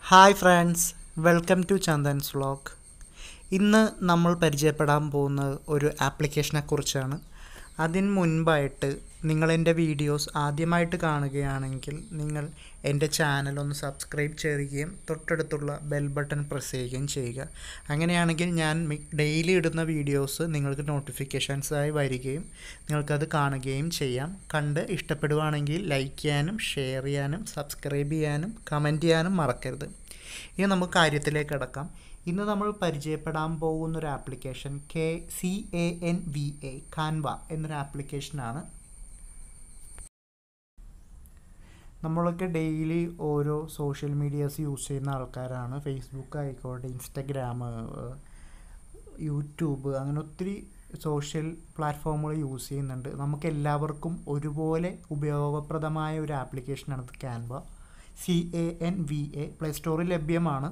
hi friends welcome to Chandan's vlog ഇന്ന് നമ്മൾ പരിചയപ്പെടാൻ പോകുന്നത് ഒരു ആപ്ലിക്കേഷനെ കുറിച്ചാണ് അതിന് മുൻപായിട്ട് നിങ്ങൾ എൻ്റെ വീഡിയോസ് ആദ്യമായിട്ട് കാണുകയാണെങ്കിൽ നിങ്ങൾ എൻ്റെ ചാനൽ ഒന്ന് സബ്സ്ക്രൈബ് ചെയ്യുകയും തൊട്ടടുത്തുള്ള ബെൽ ബട്ടൺ പ്രസ് ചെയ്യുകയും ചെയ്യുക അങ്ങനെയാണെങ്കിൽ ഞാൻ ഡെയിലി ഇടുന്ന വീഡിയോസ് നിങ്ങൾക്ക് നോട്ടിഫിക്കേഷൻസായി വരികയും നിങ്ങൾക്കത് കാണുകയും ചെയ്യാം കണ്ട് ഇഷ്ടപ്പെടുവാണെങ്കിൽ ലൈക്ക് ചെയ്യാനും ഷെയർ ചെയ്യാനും സബ്സ്ക്രൈബ് ചെയ്യാനും കമൻറ്റ് ചെയ്യാനും മറക്കരുത് ഇനി നമുക്ക് കാര്യത്തിലേക്ക് കിടക്കാം ഇന്ന് നമ്മൾ പരിചയപ്പെടാൻ പോകുന്ന ഒരു application K C A N V A Canva എന്നൊരു ആപ്ലിക്കേഷനാണ് നമ്മളൊക്കെ ഡെയിലി ഓരോ സോഷ്യൽ മീഡിയാസ് യൂസ് ചെയ്യുന്ന ആൾക്കാരാണ് ഫേസ്ബുക്ക് ആയിക്കോട്ടെ ഇൻസ്റ്റഗ്രാം യൂട്യൂബ് അങ്ങനെ ഒത്തിരി സോഷ്യൽ പ്ലാറ്റ്ഫോമുകൾ യൂസ് ചെയ്യുന്നുണ്ട് നമുക്ക് എല്ലാവർക്കും ഒരുപോലെ ഉപയോഗപ്രദമായ ഒരു ആപ്ലിക്കേഷനാണ് Canva C A N V A play സ്റ്റോറിൽ ലഭ്യമാണ്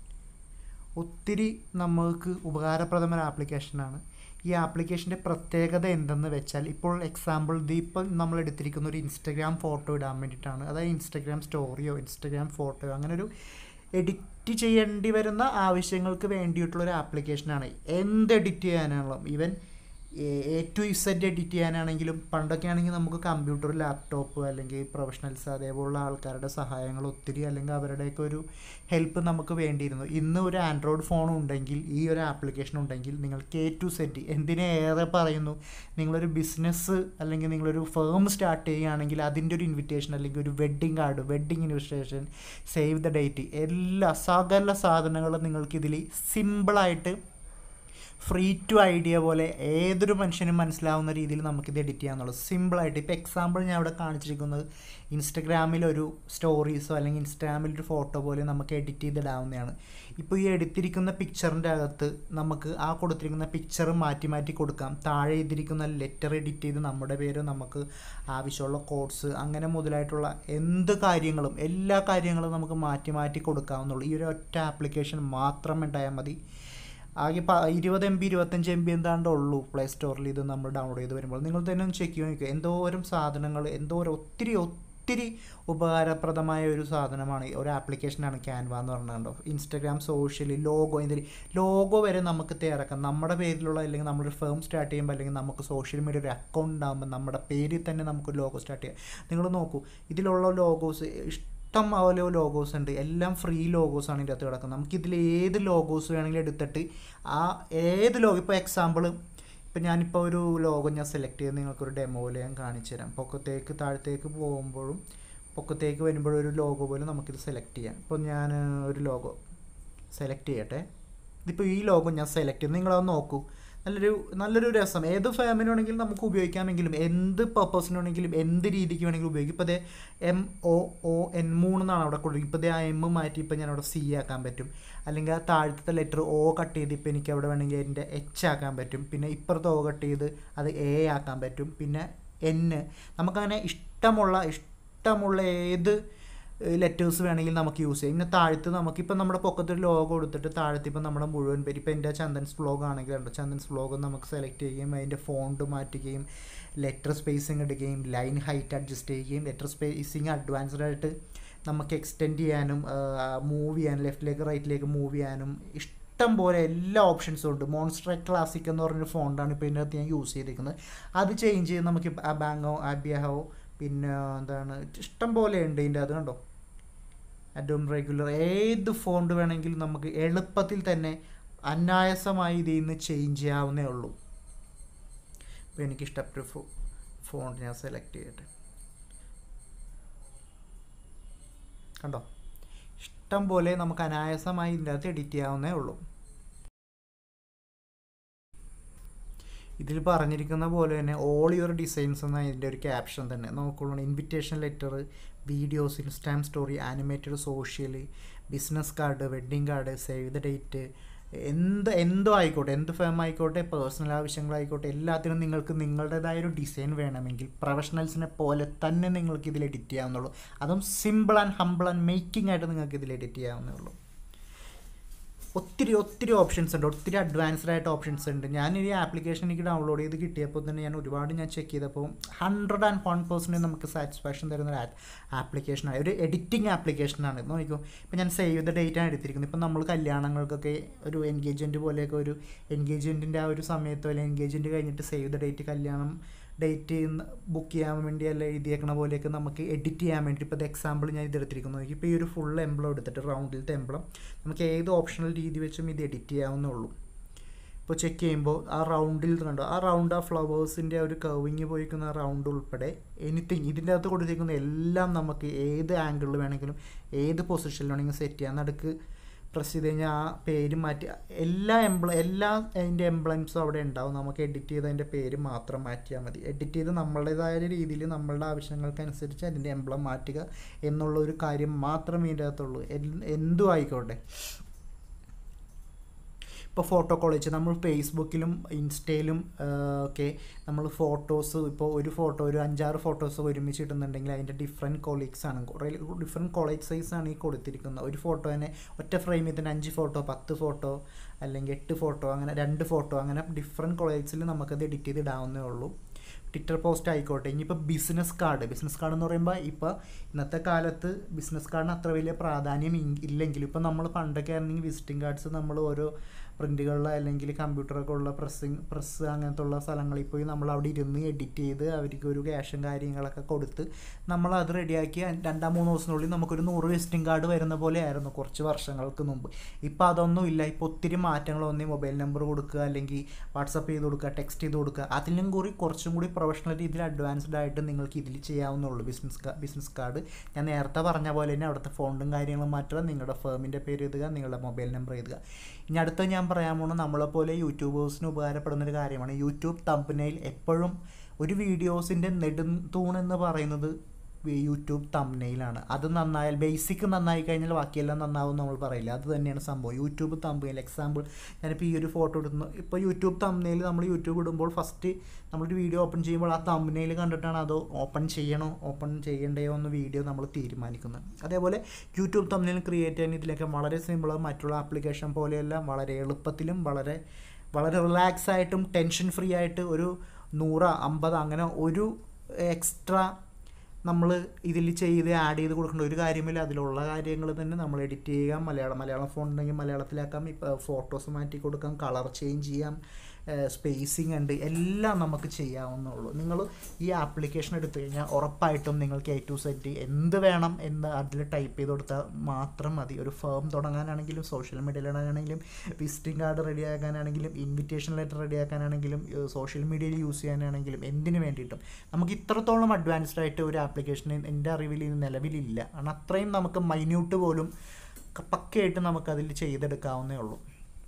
ഒത്തിരി നമുക്ക് ഉപകാരപ്രദമായ ആപ്ലിക്കേഷനാണ് ഈ ആപ്ലിക്കേഷൻ്റെ പ്രത്യേകത എന്തെന്ന് വെച്ചാൽ ഇപ്പോൾ എക്സാമ്പിൾ ഇതിപ്പോൾ നമ്മൾ എടുത്തിരിക്കുന്ന ഒരു ഇൻസ്റ്റഗ്രാം ഫോട്ടോ ഇടാൻ വേണ്ടിയിട്ടാണ് അതായത് ഇൻസ്റ്റഗ്രാം സ്റ്റോറിയോ ഇൻസ്റ്റഗ്രാം ഫോട്ടോയോ അങ്ങനെ ഒരു എഡിറ്റ് ചെയ്യേണ്ടി വരുന്ന ആവശ്യങ്ങൾക്ക് വേണ്ടിയിട്ടുള്ള ഒരു ആപ്ലിക്കേഷനാണ് എന്ത് എഡിറ്റ് ചെയ്യാനാണല്ലോ even A to zed edit ചെയ്യാനാണെങ്കിലും പണ്ടൊക്കെ ആണെങ്കിൽ നമുക്ക് കമ്പ്യൂട്ടർ ലാപ്ടോപ്പ് അല്ലെങ്കിൽ പ്രൊഫഷണൽസ് അതേപോലുള്ള ആൾക്കാരുടെ സഹായങ്ങൾ ഒത്തിരി അല്ലെങ്കിൽ അവരുടെയൊക്കെ ഒരു ഹെൽപ്പ് നമുക്ക് വേണ്ടിയിരുന്നു ഇന്ന് ഒരു ആൻഡ്രോയിഡ് ഫോൺ ഉണ്ടെങ്കിൽ ഈ ഒരു ആപ്ലിക്കേഷൻ ഉണ്ടെങ്കിൽ നിങ്ങൾക്ക് എ ടു സെറ്റ് എന്തിനെ ഏറെ പറയുന്നു നിങ്ങളൊരു ബിസിനസ് അല്ലെങ്കിൽ നിങ്ങളൊരു ഫേം സ്റ്റാർട്ട് ചെയ്യുകയാണെങ്കിൽ അതിൻ്റെ ഒരു ഇൻവിറ്റേഷൻ അല്ലെങ്കിൽ ഒരു wedding card wedding invitation save the date എല്ലാ സകല സാധനങ്ങളും നിങ്ങൾക്കിതിൽ സിമ്പിളായിട്ട് ഫ്രീ ടു ഐഡിയ പോലെ ഏതൊരു മനുഷ്യനും മനസ്സിലാവുന്ന രീതിയിൽ നമുക്കിത് എഡിറ്റ് ചെയ്യാമെന്നുള്ളത് സിമ്പിളായിട്ട് ഇപ്പോൾ എക്സാമ്പിൾ ഞാൻ ഇവിടെ കാണിച്ചിരിക്കുന്നത് ഇൻസ്റ്റഗ്രാമിലൊരു സ്റ്റോറീസോ അല്ലെങ്കിൽ ഇൻസ്റ്റാഗ്രാമിൽ ഒരു ഫോട്ടോ പോലെ നമുക്ക് എഡിറ്റ് ചെയ്തിടാവുന്നതാണ് ഇപ്പോൾ ഈ എടുത്തിരിക്കുന്ന പിക്ചറിൻ്റെ അകത്ത് നമുക്ക് ആ കൊടുത്തിരിക്കുന്ന പിക്ചർ മാറ്റി മാറ്റി കൊടുക്കാം താഴെ ചെയ്തിരിക്കുന്ന ലെറ്റർ എഡിറ്റ് ചെയ്ത് നമ്മുടെ പേര് നമുക്ക് ആവശ്യമുള്ള കോഡ്സ് അങ്ങനെ മുതലായിട്ടുള്ള എന്ത് കാര്യങ്ങളും എല്ലാ കാര്യങ്ങളും നമുക്ക് മാറ്റി മാറ്റി കൊടുക്കാവുന്നുള്ളൂ ഈ ഒരു ഒറ്റ ആപ്ലിക്കേഷൻ മാത്രം ഉണ്ടായാൽ മതി ആകെ പ ഇരുപത് എം ബി ഇരുപത്തഞ്ച് എം ബി എന്താണ്ട് ഉള്ളൂ പ്ലേ സ്റ്റോറിൽ ഇത് നമ്മൾ ഡൗൺലോഡ് ചെയ്ത് വരുമ്പോൾ നിങ്ങൾ തന്നെ ഒന്ന് ചെക്ക് ചെയ്ത് നോക്കുക എന്തോരം സാധനങ്ങൾ എന്തോരം ഒത്തിരി ഒത്തിരി ഉപകാരപ്രദമായ ഒരു സാധനമാണ് ഒരു ആപ്ലിക്കേഷനാണ് ക്യാൻവ എന്ന് പറഞ്ഞുകൊണ്ടോ ഇൻസ്റ്റഗ്രാം സോഷ്യൽ ലോഗോ ഇതിൽ ലോഗോ വരെ നമുക്ക് തയ്യാറാക്കാം നമ്മുടെ പേരിലുള്ള അല്ലെങ്കിൽ നമ്മളൊരു ഫേം സ്റ്റാർട്ട് ചെയ്യുമ്പോൾ അല്ലെങ്കിൽ നമുക്ക് സോഷ്യൽ മീഡിയ ഒരു അക്കൗണ്ട് ഉണ്ടാകുമ്പോൾ നമ്മുടെ പേരിൽ തന്നെ നമുക്ക് ലോഗോ സ്റ്റാർട്ട് ചെയ്യാം നിങ്ങൾ നോക്കൂ ഇതിലുള്ള ലോഗോസ് ഇഷ്ടം പോലെ ലോഗോസ് ഉണ്ട് എല്ലാം ഫ്രീ ലോഗോസാണ് ഇതിൻ്റെ അകത്ത് കിടക്കുന്നത് നമുക്കിതിൽ ഏത് ലോഗോസ് വേണമെങ്കിലും എടുത്തിട്ട് ആ ഏത് ലോഗോ ഇപ്പോൾ എക്സാമ്പിൾ ഇപ്പം ഞാനിപ്പോൾ ഒരു ലോഗോ ഞാൻ സെലക്ട് ചെയ്ത് നിങ്ങൾക്കൊരു ഡെമോയിൽ ഞാൻ കാണിച്ചു തരാം പൊക്കത്തേക്ക് താഴത്തേക്ക് പോകുമ്പോഴും പൊക്കത്തേക്ക് വരുമ്പോഴും ഒരു ലോഗോ പോലെ നമുക്കിത് സെലക്ട് ചെയ്യാം ഇപ്പോൾ ഞാൻ ഒരു ലോഗോ സെലക്ട് ചെയ്യട്ടെ ഇതിപ്പോൾ ഈ ലോഗോ ഞാൻ സെലക്ട് ചെയ്ത് നിങ്ങളത് നോക്കൂ നല്ലൊരു നല്ലൊരു രസം ഏത് ഫാമിന് വേണമെങ്കിലും നമുക്ക് ഉപയോഗിക്കാമെങ്കിലും എന്ത് പർപ്പസിന് വേണമെങ്കിലും എന്ത് രീതിക്ക് വേണമെങ്കിലും ഉപയോഗിക്കും ഇപ്പോൾ അതേ എം ഒ ഒ എൻ മൂന്നെന്നാണ് അവിടെ കൊടുക്കുക ഇപ്പോൾ അതേ ആ എം മാറ്റി ഇപ്പോൾ ഞാൻ അവിടെ സി ആക്കാൻ പറ്റും അല്ലെങ്കിൽ ആ താഴത്തെ ലെറ്റർ ഒ കട്ട് ചെയ്ത് ഇപ്പോൾ എനിക്ക് അവിടെ വേണമെങ്കിൽ എൻ്റെ എച്ച് ആക്കാൻ പറ്റും പിന്നെ ഇപ്പുറത്ത് ഒ കട്ട് ചെയ്ത് അത് എ ആക്കാൻ പറ്റും പിന്നെ എൻ നമുക്കങ്ങനെ ഇഷ്ടമുള്ള ഇഷ്ടമുള്ള ഏത് ലെറ്റേഴ്സ് വേണമെങ്കിൽ നമുക്ക് യൂസ് ചെയ്യാം ഇങ്ങനെ താഴത്ത് നമുക്കിപ്പോൾ നമ്മുടെ പൊക്കത്തൊരു ലോഗോ കൊടുത്തിട്ട് താഴത്ത് ഇപ്പോൾ നമ്മുടെ മുഴുവൻ പേര് ഇപ്പോൾ എൻ്റെ ചന്ദൻസ് വ്ളോഗ് ആണെങ്കിൽ ഉണ്ട് ചന്ദൻസ് വ്ളോഗ് നമുക്ക് സെലക്ട് ചെയ്യുകയും അതിൻ്റെ ഫോണ്ട് മാറ്റുകയും ലെറ്റർ സ്പേസിങ് എടുക്കുകയും ലൈൻ ഹൈറ്റ് അഡ്ജസ്റ്റ് ചെയ്യുകയും ലെറ്റർ സ്പേസിങ് അഡ്വാൻസ്ഡ് ആയിട്ട് നമുക്ക് എക്സ്റ്റെൻഡ് ചെയ്യാനും മൂവ് ചെയ്യാനും ലെഫ്റ്റിലേക്ക് റൈറ്റിലേക്ക് മൂവ് ചെയ്യാനും ഇഷ്ടം പോലെ എല്ലാ ഓപ്ഷൻസും ഉണ്ട് മോൺസ്റ്റർ ക്ലാസിക് എന്ന് പറഞ്ഞൊരു ഫോണ്ടാണ് ഇപ്പോൾ ഇതിൻ്റെ അകത്ത് ഞാൻ യൂസ് ചെയ്തിരിക്കുന്നത് അത് ചേഞ്ച് ചെയ്ത് നമുക്ക് ആ ബാങ്കോ ആബിയഹോ പിന്നെ എന്താണ് ഇഷ്ടം പോലെ ഉണ്ട് ഇതിൻ്റെ അത് കണ്ടോ അഡോം റെഗുലർ ഏത് ഫോണ്ട് വേണമെങ്കിലും നമുക്ക് എളുപ്പത്തിൽ തന്നെ അനായാസമായി ഇതിൽ നിന്ന് ചേഞ്ച് ചെയ്യാവുന്നേ ഉള്ളൂ ഇപ്പോൾ എനിക്ക് ഇഷ്ടപ്പെട്ട ഫോ ഫോണ്ട് ഞാൻ സെലക്ട് ചെയ്യട്ടെ കണ്ടോ ഇഷ്ടം പോലെ നമുക്ക് അനായാസമായി ഇതിൻ്റെ അകത്ത് എഡിറ്റ് ചെയ്യാവുന്നേ ഉള്ളൂ ഇതിൽ പറഞ്ഞിരിക്കുന്ന പോലെ തന്നെ ഓൾ യുവർ ഡിസൈൻസ് എന്ന ഇതിൻ്റെ ഒരു ക്യാപ്ഷൻ തന്നെ നോക്കുള്ളൂ invitation letter videos Instagram story animated social business card wedding card save the date എന്ത് എന്തോ ആയിക്കോട്ടെ എന്ത് ഫേം ആയിക്കോട്ടെ പേഴ്സണൽ ആവശ്യങ്ങളായിക്കോട്ടെ എല്ലാത്തിനും നിങ്ങൾക്ക് നിങ്ങളുടേതായ ഒരു ഡിസൈൻ വേണമെങ്കിൽ പ്രൊഫഷണൽസിനെ പോലെ തന്നെ നിങ്ങൾക്ക് ഇതിൽ എഡിറ്റ് ചെയ്യാവുന്നുള്ളൂ അതും simple and humble and making ആയിട്ട് നിങ്ങൾക്ക് ഇതിൽ എഡിറ്റ് ചെയ്യാവുന്നേ ഉള്ളൂ ഒത്തിരി ഒത്തിരി ഓപ്ഷൻസ് ഉണ്ട് ഒത്തിരി അഡ്വാൻസ്ഡ് ആയിട്ട് ഓപ്ഷൻസ് ഉണ്ട് ഞാൻ ഈ ആപ്ലിക്കേഷൻ എനിക്ക് ഡൗൺലോഡ് ചെയ്ത് കിട്ടിയപ്പോൾ തന്നെ ഞാൻ ഒരുപാട് ഞാൻ ചെക്ക് ചെയ്തപ്പോൾ ഹൺഡ്രഡ് ആൻഡ് വൺ പെർസെൻറ്റ് നമുക്ക് സാറ്റിസ്ഫാക്ഷൻ തരുന്ന ഒരു ആപ്ലിക്കേഷനാണ് ഒരു എഡിറ്റിംഗ് ആപ്ലിക്കേഷനാണ് നോക്കിക്കോ ഇപ്പോൾ ഞാൻ സേവ് ദ ഡേറ്റ് ആണ് എടുത്തിരിക്കുന്നത് ഇപ്പം നമ്മൾ കല്യാണങ്ങൾക്കൊക്കെ ഒരു എൻഗേജ്മെൻറ്റ് പോലെയൊക്കെ ഒരു എൻഗേജ്മെൻറ്റിൻ്റെ ആ ഒരു സമയത്തോ അല്ലെങ്കിൽ എൻഗേജ്മെൻറ്റ് കഴിഞ്ഞിട്ട് സേവ് ദ ഡേറ്റ് കല്യാണം ഡേറ്റ് ബുക്ക് ചെയ്യാൻ വേണ്ടി അല്ല എഴുതിയേക്കണ പോലെയൊക്കെ നമുക്ക് എഡിറ്റ് ചെയ്യാൻ വേണ്ടി ഇപ്പോൾ എക്സാമ്പിൾ ഞാൻ ഇതെടുത്തിരിക്കുന്നു ഇപ്പോൾ ഈ ഒരു ഫുൾ എംബ്ലം എടുത്തിട്ട് റൗണ്ടിലത്തെ എംബ്ലം നമുക്ക് ഏത് ഓപ്ഷണൽ രീതി വെച്ചും ഇത് എഡിറ്റ് ചെയ്യാവുന്നേ ഉള്ളൂ ഇപ്പോൾ ചെക്ക് ചെയ്യുമ്പോൾ ആ റൗണ്ടിൽ കണ്ടോ ആ റൗണ്ട് ആ ഫ്ലവേഴ്സിൻ്റെ ഒരു കർവിങ് പോയിരിക്കുന്ന ആ റൗണ്ട് ഉൾപ്പെടെ എനിത്തിങ് ഇതിൻ്റെ അകത്ത് കൊടുത്തിരിക്കുന്ന എല്ലാം നമുക്ക് ഏത് ആംഗിളിൽ വേണമെങ്കിലും ഏത് പൊസിഷനിൽ വേണമെങ്കിലും സെറ്റ് ചെയ്യാം നടുക്ക് പ്രസ് ചെയ്ത് കഴിഞ്ഞാൽ ആ പേര് മാറ്റി എല്ലാ എംബ്ല എല്ലാ അതിൻ്റെ എംബ്ലംസും അവിടെ ഉണ്ടാവും നമുക്ക് എഡിറ്റ് ചെയ്ത് അതിൻ്റെ പേര് മാത്രം മാറ്റിയാൽ മതി എഡിറ്റ് ചെയ്ത് നമ്മളുടേതായ രീതിയിൽ നമ്മളുടെ ആവശ്യങ്ങൾക്കനുസരിച്ച് അതിൻ്റെ എംബ്ലം മാറ്റുക എന്നുള്ള ഒരു കാര്യം മാത്രമേ ഇതിൻ്റെ അകത്തുള്ളൂ എന്തും ആയിക്കോട്ടെ ഇപ്പോൾ ഫോട്ടോ കോളേജ് നമ്മൾ ഫേസ്ബുക്കിലും ഇൻസ്റ്റയിലും ഒക്കെ നമ്മൾ ഫോട്ടോസ് ഇപ്പോൾ ഒരു ഫോട്ടോ ഒരു അഞ്ചാറ് ഫോട്ടോസ് ഒരുമിച്ച് ഇടുന്നുണ്ടെങ്കിൽ അതിൻ്റെ ഡിഫറെൻറ്റ് കൊളീഗ്സ് ആണ് കുറേ ഡിഫറെൻറ്റ് കോളേജ് സൈസ് ആണ് ഈ കൊടുത്തിരിക്കുന്നത് ഒരു ഫോട്ടോ തന്നെ ഒറ്റ ഫ്രെയിമിൽ തന്നെ അഞ്ച് ഫോട്ടോ പത്ത് ഫോട്ടോ അല്ലെങ്കിൽ എട്ട് ഫോട്ടോ അങ്ങനെ രണ്ട് ഫോട്ടോ അങ്ങനെ ഡിഫറെൻറ്റ് കോളേജിൽ നമുക്കത് എഡിറ്റ് ചെയ്ത് ഇടാവുന്നേ ഉള്ളൂ ട്വിറ്റർ പോസ്റ്റ് ആയിക്കോട്ടെ ഇനിയിപ്പോൾ ബിസിനസ് കാർഡ് ബിസിനസ് കാർഡ് എന്ന് പറയുമ്പോൾ ഇപ്പോൾ ഇന്നത്തെ കാലത്ത് ബിസിനസ് കാർഡിന് അത്ര വലിയ പ്രാധാന്യം ഇല്ലെങ്കിലും ഇപ്പോൾ നമ്മൾ പണ്ടൊക്കെ ആയിരുന്നെങ്കിൽ വിസിറ്റിംഗ് കാർഡ്സ് നമ്മൾ ഓരോ പ്രിൻറ്റുകളിൽ അല്ലെങ്കിൽ കമ്പ്യൂട്ടറൊക്കെ ഉള്ള പ്രസ്സിങ് പ്രസ് അങ്ങനത്തെ ഉള്ള സ്ഥലങ്ങളിൽ പോയി നമ്മൾ അവിടെ ഇരുന്ന് എഡിറ്റ് ചെയ്ത് അവർക്ക് ഒരു ക്യാഷും കാര്യങ്ങളൊക്കെ കൊടുത്ത് നമ്മൾ അത് റെഡിയാക്കി രണ്ടാം മൂന്ന് ദിവസത്തിനുള്ളിൽ നമുക്കൊരു നൂറ് വിസിറ്റിംഗ് കാർഡ് വരുന്ന പോലെ ആയിരുന്നു കുറച്ച് വർഷങ്ങൾക്ക് മുമ്പ് ഇപ്പോൾ അതൊന്നും ഇല്ല ഇപ്പോൾ ഒത്തിരി മാറ്റങ്ങൾ ഒന്നേ മൊബൈൽ നമ്പർ കൊടുക്കുക അല്ലെങ്കിൽ വാട്സപ്പ് ചെയ്ത് കൊടുക്കുക ടെക്സ്റ്റ് ചെയ്ത് കൊടുക്കുക അതിലും കൂടി കുറച്ചും കൂടി പ്രൊഫഷണൽ രീതിയിൽ അഡ്വാൻസ്ഡ് ആയിട്ട് നിങ്ങൾക്ക് ഇതിൽ ചെയ്യാവുന്നുള്ളൂ ബിസിനസ് ബിസിനസ് കാർഡ് ഞാൻ നേരത്തെ പറഞ്ഞ പോലെ തന്നെ അവിടുത്തെ ഫോണ്ടും കാര്യങ്ങളും മാറ്റുക നിങ്ങളുടെ ഫേമിൻ്റെ പേര് എഴുതുക നിങ്ങളുടെ മൊബൈൽ നമ്പർ എഴുതുക ഇനി അടുത്ത ഞാൻ പറയാൻ പോകുന്നത് നമ്മളെപ്പോലെ യൂട്യൂബേഴ്സിന് ഉപകാരപ്പെടുന്നൊരു കാര്യമാണ് യൂട്യൂബ് തമ്പനയിൽ എപ്പോഴും ഒരു വീഡിയോസിൻ്റെ നെടുന്തൂണെന്ന് പറയുന്നത് യൂട്യൂബ് തമ്പനയിലാണ് അത് നന്നായാൽ ബേസിക് നന്നായി കഴിഞ്ഞാൽ ബാക്കിയെല്ലാം നന്നാവും നമ്മൾ പറയില്ല അത് തന്നെയാണ് സംഭവം യൂട്യൂബ് തമ്പനയിൽ എക്സാമ്പിൾ ഞാനിപ്പോൾ ഈ ഒരു ഫോട്ടോ എടുക്കുന്നു ഇപ്പോൾ യൂട്യൂബ് തമ്പനയിൽ നമ്മൾ യൂട്യൂബ് ഇടുമ്പോൾ ഫസ്റ്റ് നമ്മളൊരു വീഡിയോ ഓപ്പൺ ചെയ്യുമ്പോൾ ആ തമ്പനയിൽ കണ്ടിട്ടാണ് അത് ഓപ്പൺ ചെയ്യണോ ഓപ്പൺ ചെയ്യണ്ടയോ എന്ന് വീഡിയോ നമ്മൾ തീരുമാനിക്കുന്നത് അതേപോലെ യൂട്യൂബ് തമ്പനയിൽ ക്രിയേറ്റ് ചെയ്യാൻ ഇതിലൊക്കെ വളരെ സിമ്പിളാണ് മറ്റുള്ള ആപ്ലിക്കേഷൻ പോലെയല്ല വളരെ എളുപ്പത്തിലും വളരെ വളരെ റിലാക്സ് ആയിട്ടും ടെൻഷൻ ഫ്രീ ആയിട്ട് ഒരു നൂറ് അമ്പത് അങ്ങനെ ഒരു എക്സ്ട്രാ നമ്മൾ ഇതിൽ ചെയ്ത് ആഡ് ചെയ്ത് കൊടുക്കേണ്ട ഒരു കാര്യമില്ല അതിലുള്ള കാര്യങ്ങൾ തന്നെ നമ്മൾ എഡിറ്റ് ചെയ്യുക മലയാളം മലയാളം ഫോൺ ഉണ്ടെങ്കിൽ മലയാളത്തിലാക്കാം ഇപ്പോൾ ഫോട്ടോസ് മാറ്റി കൊടുക്കാം കളർ ചേഞ്ച് ചെയ്യാം സ്പേസിങ് ഉണ്ട് എല്ലാം നമുക്ക് ചെയ്യാവുന്നുള്ളൂ നിങ്ങൾ ഈ ആപ്ലിക്കേഷൻ എടുത്തു കഴിഞ്ഞാൽ ഉറപ്പായിട്ടും നിങ്ങൾക്ക് എ ടു സെറ്റ് എന്ത് വേണം എന്ന് അതിൽ ടൈപ്പ് ചെയ്ത് കൊടുത്താൽ മാത്രം മതി ഒരു ഫേം തുടങ്ങാനാണെങ്കിലും സോഷ്യൽ മീഡിയയിലാണെങ്കിലും വിസിറ്റിംഗ് കാർഡ് റെഡിയാക്കാനാണെങ്കിലും ഇൻവിറ്റേഷൻ ലെറ്റർ റെഡിയാക്കാനാണെങ്കിലും സോഷ്യൽ മീഡിയയിൽ യൂസ് ചെയ്യാനാണെങ്കിലും എന്തിനു വേണ്ടിയിട്ടും നമുക്ക് ഇത്രത്തോളം അഡ്വാൻസ്ഡ് ആയിട്ട് ഒരു ആപ്ലിക്കേഷൻ എൻ്റെ അറിവിൽ നിലവിലില്ല കാരണം അത്രയും നമുക്ക് മൈന്യൂട്ട് പോലും പക്കയായിട്ട് നമുക്കതിൽ ചെയ്തെടുക്കാവുന്നേ ഉള്ളൂ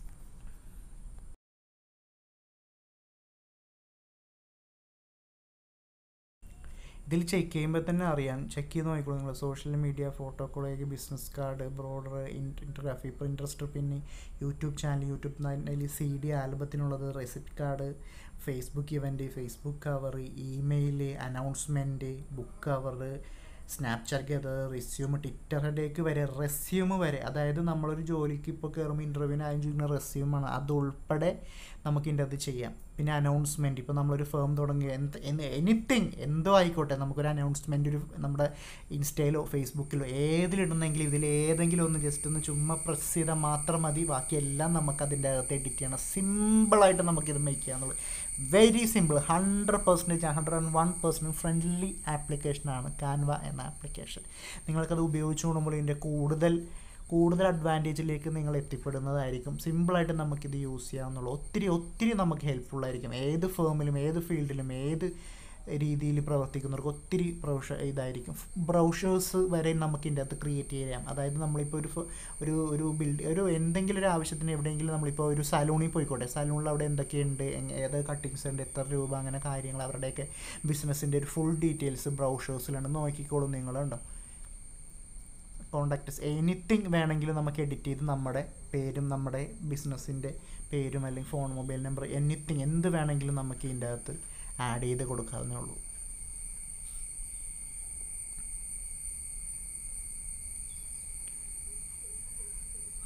ഇതിൽ ചെക്ക് ചെയ്യുമ്പോൾ തന്നെ അറിയാം ചെക്ക് ചെയ്ത് നോക്കിക്കോളൂ നിങ്ങൾ social media photo college business card ബ്രോഡർ ഇൻറ്റർഗ്രാഫി ഇപ്പോൾ ഇൻട്രസ്റ്റ് പിന്നെ യൂട്യൂബ് ചാനൽ യൂട്യൂബ് അതിൽ സി ഡി ആൽബത്തിനുള്ളത് receipt card Facebook event Facebook cover email announcement book cover Snapchat അത് റെസ്യൂം ട്വിറ്റർ ഹെഡേക്ക് വരെ റെസ്യൂം വരെ അതായത് നമ്മളൊരു ജോലിക്ക് ഇപ്പോൾ കയറുമ്പോൾ ഇൻ്റർവ്യൂവിന് ആദ്യം ചെയ്യുന്ന റെസ്യൂമാണ് അതുൾപ്പെടെ നമുക്ക് ഇതിൻ്റെ അത് ചെയ്യാം പിന്നെ അനൗൺസ്മെൻറ്റ് ഇപ്പോൾ നമ്മളൊരു ഫേം തുടങ്ങി എന്ത് എനിത്തിങ് എന്തോ ആയിക്കോട്ടെ നമുക്കൊരു അനൗൺസ്മെൻറ്റ് ഒരു നമ്മുടെ ഇൻസ്റ്റയിലോ ഫേസ്ബുക്കിലോ ഏതിലിടുന്നെങ്കിലും ഇതിൽ ഏതെങ്കിലും ഒന്ന് ജസ്റ്റ് ഒന്ന് ചുമ്മാ പ്രസ് ചെയ്താൽ മാത്രം മതി ബാക്കിയെല്ലാം നമുക്ക് അതിൻ്റെ അകത്ത് എഡിറ്റ് ചെയ്യണം സിമ്പിളായിട്ട് നമുക്കിത് മേക്ക് ചെയ്യാന്നുള്ളത് very simple hundred percentage hundred and one percent friendly ആപ്ലിക്കേഷനാണ് കാൻവ എന്ന ആപ്ലിക്കേഷൻ നിങ്ങൾക്കത് ഉപയോഗിച്ചു കൂടുമ്പോൾ ഇതിൻ്റെ കൂടുതൽ കൂടുതൽ അഡ്വാൻറ്റേജിലേക്ക് നിങ്ങൾ എത്തിപ്പെടുന്നതായിരിക്കും സിമ്പിളായിട്ട് നമുക്കിത് യൂസ് ചെയ്യാവുന്നുള്ളൂ ഒത്തിരി ഒത്തിരി നമുക്ക് ഹെൽപ്ഫുൾ ആയിരിക്കും ഏത് ഫേമിലും ഏത് ഫീൽഡിലും ഏത് രീതിയിൽ പ്രവർത്തിക്കുന്നവർക്ക് ഒത്തിരി പ്രൊഷ ഇതായിരിക്കും ബ്രൗഷേഴ്സ് വരെ നമുക്ക് ഇതിൻ്റെ അകത്ത് ക്രിയേറ്റ് ചെയ്യാം അതായത് നമ്മളിപ്പോൾ ഒരു ഒരു ഒരു ബിൽഡ് ഒരു എന്തെങ്കിലും ഒരു ആവശ്യത്തിന് എവിടെയെങ്കിലും നമ്മളിപ്പോൾ ഒരു സലൂണിൽ പോയിക്കോട്ടെ സലൂണിൽ അവിടെ എന്തൊക്കെയുണ്ട് ഏത് കട്ടിങ്സ് ഉണ്ട് എത്ര രൂപ അങ്ങനെ കാര്യങ്ങൾ അവരുടെയൊക്കെ ബിസിനസ്സിൻ്റെ ഒരു ഫുൾ ഡീറ്റെയിൽസ് ബ്രൗഷേഴ്സിലാണ് നോക്കിക്കോളും നിങ്ങളുണ്ടോ കോണ്ടാക്ട്സ് എനിത്തിങ് വേണമെങ്കിലും നമുക്ക് എഡിറ്റ് ചെയ്ത് നമ്മുടെ പേരും നമ്മുടെ ബിസിനസ്സിൻ്റെ പേരും അല്ലെങ്കിൽ ഫോൺ മൊബൈൽ നമ്പർ എനിത്തിങ് എന്ത് വേണമെങ്കിലും നമുക്ക് ഇതിൻ്റെ അകത്ത് ആഡ് ചെയ്ത് കൊടുക്കാവുന്നേ ഉള്ളൂ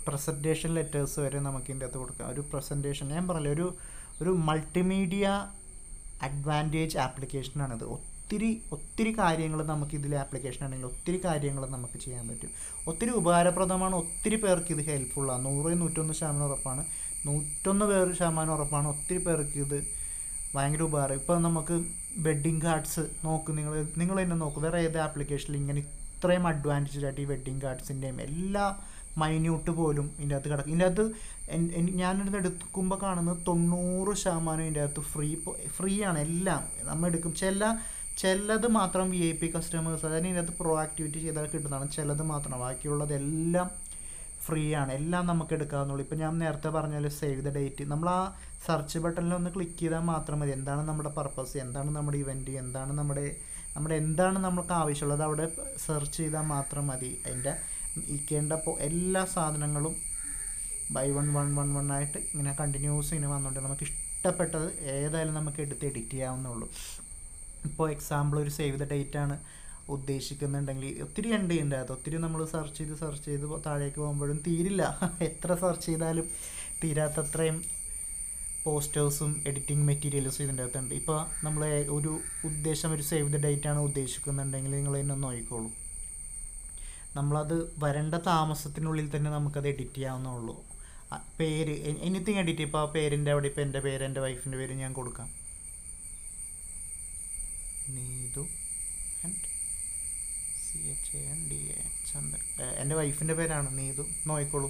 പ്രസൻറ്റേഷൻ ലെറ്റേഴ്സ് വരെ നമുക്ക് ഇതിൻ്റെ അകത്ത് കൊടുക്കാം ഒരു പ്രസൻറ്റേഷൻ ഞാൻ പറഞ്ഞില്ല ഒരു ഒരു മൾട്ടിമീഡിയ അഡ്വാൻറ്റേജ് ആപ്ലിക്കേഷനാണിത് ഒത്തിരി ഒത്തിരി കാര്യങ്ങൾ നമുക്ക് ഇതിൽ ആപ്ലിക്കേഷൻ ആണെങ്കിൽ ഒത്തിരി കാര്യങ്ങൾ നമുക്ക് ചെയ്യാൻ പറ്റും ഒത്തിരി ഉപകാരപ്രദമാണ് ഒത്തിരി പേർക്ക് ഇത് ഹെൽപ്ഫുള്ളാണ് നൂറ് നൂറ്റൊന്ന് ശതമാനം ഉറപ്പാണ് നൂറ്റൊന്ന് പേര് ശതമാനം ഉറപ്പാണ് ഒത്തിരി പേർക്ക് ഇത് ഭയങ്കര ഉപകാരം ഇപ്പോൾ നമുക്ക് വെഡ്ഡിങ് കാർഡ്സ് നോക്ക് നിങ്ങൾ നിങ്ങൾ തന്നെ നോക്ക് വേറെ ഏത് ആപ്ലിക്കേഷനിൽ ഇങ്ങനെ ഇത്രയും അഡ്വാൻറ്റേജ് ആയിട്ട് ഈ വെഡ്ഡിങ് കാർഡ്സിൻ്റെയും എല്ലാ മൈന്യൂട്ട് പോലും ഇതിൻ്റെ അകത്ത് കിടക്കും ഇതിൻ്റെ അകത്ത് ഞാനിത് എടുക്കുമ്പോൾ കാണുന്നത് തൊണ്ണൂറ് ശതമാനം ഇതിൻ്റെ അകത്ത് ഫ്രീ ഫ്രീ ആണ് എല്ലാം നമ്മൾ എടുക്കും ചില ചിലത് മാത്രം വി ഐ പി കസ്റ്റമേഴ്സ് അതായത് ഇതിൻ്റെ അകത്ത് പ്രോ ആക്ടിവിറ്റി ചെയ്താൽ കിട്ടുന്നതാണ് ചിലത് മാത്രം ബാക്കിയുള്ളതെല്ലാം ഫ്രീ ആണ് എല്ലാം നമുക്ക് എടുക്കാവുന്നുള്ളൂ ഇപ്പോൾ ഞാൻ നേരത്തെ പറഞ്ഞാൽ സേവ് ദ ഡേറ്റ് നമ്മൾ ആ സെർച്ച് ബട്ടണിൽ ഒന്ന് ക്ലിക്ക് ചെയ്താൽ മാത്രം മതി എന്താണ് നമ്മുടെ പർപ്പസ് എന്താണ് നമ്മുടെ ഇവൻറ്റ് എന്താണ് നമ്മുടെ നമ്മുടെ എന്താണ് നമുക്ക് ആവശ്യമുള്ളത് അവിടെ സെർച്ച് ചെയ്താൽ മാത്രം മതി അതിൻ്റെ ഇരിക്കേണ്ട എല്ലാ സാധനങ്ങളും by one one one one ആയിട്ട് ഇങ്ങനെ കണ്ടിന്യൂസ് ഇങ്ങനെ വന്നുകൊണ്ട് നമുക്ക് ഇഷ്ടപ്പെട്ടത് ഏതായാലും നമുക്ക് എടുത്ത് എഡിറ്റ് ചെയ്യാവുന്നുള്ളൂ ഇപ്പോൾ എക്സാമ്പിൾ ഒരു സേവ് ദ ഡേറ്റ് ആണ് ഉദ്ദേശിക്കുന്നുണ്ടെങ്കിൽ ഒത്തിരി ഉണ്ട് ഇതിൻ്റെ അകത്ത് ഒത്തിരി നമ്മൾ സെർച്ച് ചെയ്ത് സെർച്ച് ചെയ്ത് താഴേക്ക് പോകുമ്പോഴും തീരില്ല എത്ര സെർച്ച് ചെയ്താലും തീരാത്തത്രയും പോസ്റ്റേഴ്സും എഡിറ്റിംഗ് മെറ്റീരിയൽസും ഇതിൻ്റെ അകത്തുണ്ട് ഇപ്പോൾ നമ്മൾ ഒരു ഉദ്ദേശം ഒരു സേവ് ദ ഡേറ്റ് ആണ് ഉദ്ദേശിക്കുന്നുണ്ടെങ്കിൽ നിങ്ങൾ തന്നെ നോക്കിക്കോളൂ നമ്മളത് വരേണ്ട താമസത്തിനുള്ളിൽ തന്നെ നമുക്കത് എഡിറ്റ് ചെയ്യാവുന്നുള്ളൂ പേര് എനിത്തിങ് എഡിറ്റ് ഇപ്പോൾ ആ പേരിൻ്റെ അവിടെ ഇപ്പോൾ എൻ്റെ പേര് എൻ്റെ വൈഫിൻ്റെ പേര് ഞാൻ കൊടുക്കാം Neethu and C H A N D A Chandran എൻ്റെ വൈഫിൻ്റെ പേരാണ് നീതു നോക്കിക്കോളൂ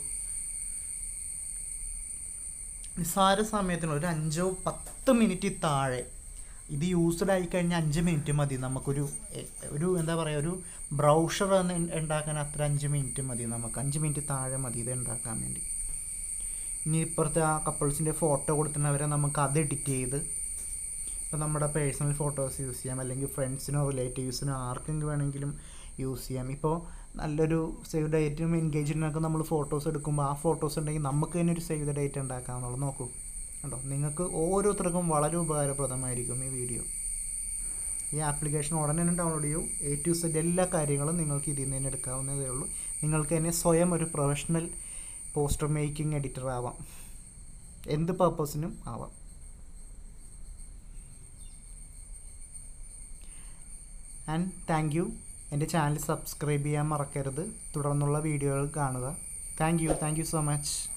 നിസ്സാര സമയത്തിന് ഒരു അഞ്ചോ പത്ത് മിനിറ്റ് താഴെ ഇത് യൂസ്ഡ് ആയി കഴിഞ്ഞാൽ അഞ്ച് മിനിറ്റ് മതി നമുക്കൊരു ഒരു എന്താ പറയുക ഒരു ബ്രൗഷർ ഉണ്ടാക്കാൻ അത്ര അഞ്ച് മിനിറ്റ് മതി നമുക്ക് അഞ്ച് മിനിറ്റ് താഴെ മതി ഇത് ഉണ്ടാക്കാൻ വേണ്ടി ഇനി ഇപ്പുറത്തെ ആ കപ്പിൾസിൻ്റെ ഫോട്ടോ കൊടുത്തിട്ടുള്ളവരെ നമുക്ക് അത് എഡിറ്റ് ചെയ്ത് ഇപ്പോൾ നമ്മുടെ പേഴ്സണൽ ഫോട്ടോസ് യൂസ് ചെയ്യാം അല്ലെങ്കിൽ ഫ്രണ്ട്സിനോ റിലേറ്റീവ്സിനോ ആർക്കെങ്കിലും വേണമെങ്കിലും യൂസ് ചെയ്യാം ഇപ്പോൾ നല്ലൊരു സേവ് ഡേറ്റും എൻഗേജ്മെൻറ്റിനൊക്കെ നമ്മൾ ഫോട്ടോസ് എടുക്കുമ്പോൾ ആ ഫോട്ടോസ് ഉണ്ടെങ്കിൽ നമുക്ക് തന്നെ ഒരു സേവ് ദ ഡേറ്റ് ഉണ്ടാക്കാമെന്നുള്ളത് നോക്കൂ കണ്ടോ നിങ്ങൾക്ക് ഓരോരുത്തർക്കും വളരെ ഉപകാരപ്രദമായിരിക്കും ഈ വീഡിയോ ഈ ആപ്ലിക്കേഷൻ ഉടനെ തന്നെ ഡൗൺലോഡ് ചെയ്യൂ എ ടു സെഡ് എല്ലാ കാര്യങ്ങളും നിങ്ങൾക്ക് ഇതിൽ നിന്ന് തന്നെ എടുക്കാവുന്നതേ ഉള്ളൂ നിങ്ങൾക്ക് തന്നെ സ്വയം ഒരു പ്രൊഫഷണൽ പോസ്റ്റർ മേക്കിംഗ് എഡിറ്റർ ആവാം എന്ത് പർപ്പസിനും ആവാം ആൻഡ് താങ്ക് യു എൻ്റെ ചാനൽ സബ്സ്ക്രൈബ് ചെയ്യാൻ മറക്കരുത് തുടർന്നുള്ള വീഡിയോകൾ കാണുക thank you thank you so much